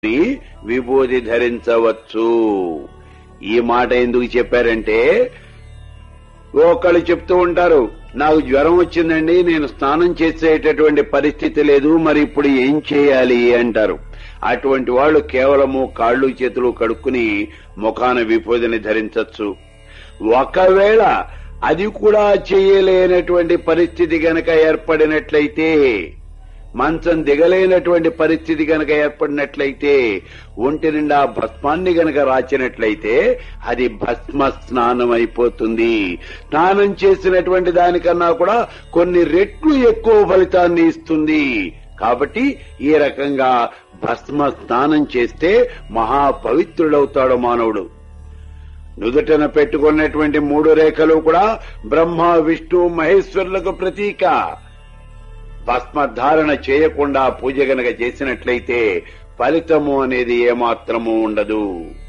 విభూది ధరించవచ్చు ఈ మాట ఎందుకు చెప్పారంటే ఒకళ్ళు చెప్తూ ఉంటారు నాకు జ్వరం వచ్చిందండి నేను స్నానం చేసేటటువంటి పరిస్థితి లేదు మరి ఇప్పుడు ఏం చేయాలి అంటారు అటువంటి వాళ్ళు కేవలము కాళ్ళు చేతులు కడుక్కుని ముఖాన విభూదిని ధరించవచ్చు ఒకవేళ అది కూడా చేయలేనటువంటి పరిస్థితి గనక ఏర్పడినట్లయితే మంచం దిగలేనటువంటి పరిస్థితి గనక ఏర్పడినట్లయితే ఒంటి నిండా భస్మాన్ని గనక రాచినట్లయితే అది భస్మ స్నానం అయిపోతుంది స్నానం చేసినటువంటి దానికన్నా కూడా కొన్ని రెట్లు ఎక్కువ ఫలితాన్ని ఇస్తుంది కాబట్టి ఈ రకంగా భస్మ స్నానం చేస్తే మహా పవిత్రుడవుతాడు మానవుడు నుదుటన పెట్టుకున్నటువంటి మూడు రేఖలు కూడా బ్రహ్మ విష్ణు మహేశ్వరులకు ప్రతీక భస్మధారణ చేయకుండా పూజ గనక చేసినట్లయితే ఫలితము అనేది ఏమాత్రము ఉండదు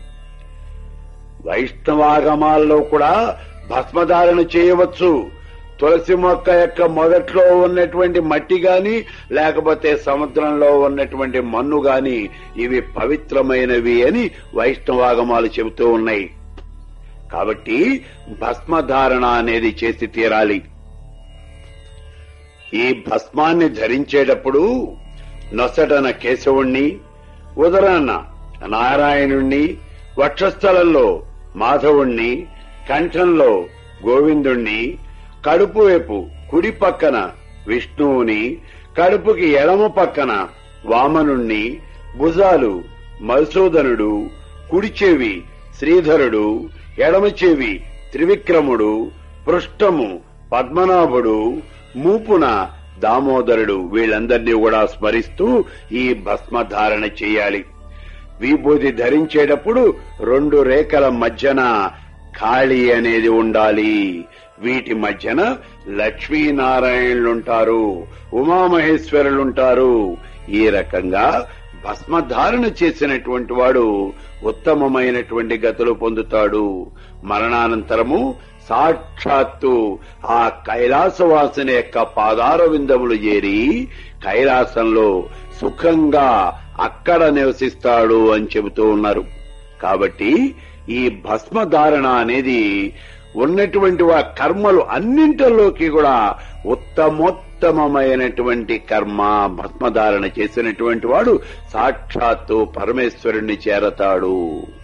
వైష్ణవాగమాల్లో కూడా భస్మధారణ చేయవచ్చు తులసి మొక్క యొక్క మొదట్లో ఉన్నటువంటి మట్టి గాని లేకపోతే సముద్రంలో ఉన్నటువంటి మన్ను గాని ఇవి పవిత్రమైనవి అని వైష్ణవాగమాలు చెబుతూ ఉన్నాయి కాబట్టి భస్మధారణ అనేది చేసి తీరాలి ఈ భస్మాన్ని ధరించేటప్పుడు నొసటన కేశవుణ్ణి ఉదరాన నారాయణుణ్ణి వక్షస్థలంలో మాధవుణ్ణి కంఠంలో గోవిందుణ్ణి కడుపు వైపు కుడి పక్కన విష్ణువుని కడుపుకి ఎడమ పక్కన వామనుణ్ణి భుజాలు మధుసూదనుడు కుడి చెవి శ్రీధరుడు ఎడమ చెవి త్రివిక్రముడు పృష్ఠము పద్మనాభుడు మూపున దామోదరుడు వీళ్ళందరినీ కూడా స్మరిస్తూ ఈ భస్మధారణ చేయాలి విభూతి ధరించేటప్పుడు రెండు రేఖల మధ్యన ఖాళీ అనేది ఉండాలి వీటి మధ్యన లక్ష్మీనారాయణులుంటారు ఉమామహేశ్వరులుంటారు ఈ రకంగా భస్మధారణ చేసినటువంటి వాడు ఉత్తమమైనటువంటి గతులు పొందుతాడు మరణానంతరము సాక్షాత్తు ఆ కైలాసవాసుని యొక్క పాదార విందములు చేరి కైలాసంలో సుఖంగా అక్కడ నివసిస్తాడు అని చెబుతూ ఉన్నారు కాబట్టి ఈ భస్మధారణ అనేది ఉన్నటువంటి ఆ కర్మలు అన్నింటిలోకి కూడా ఉత్తమోత్తమమైనటువంటి కర్మ భస్మధారణ చేసినటువంటి వాడు సాక్షాత్తు పరమేశ్వరుణ్ణి చేరతాడు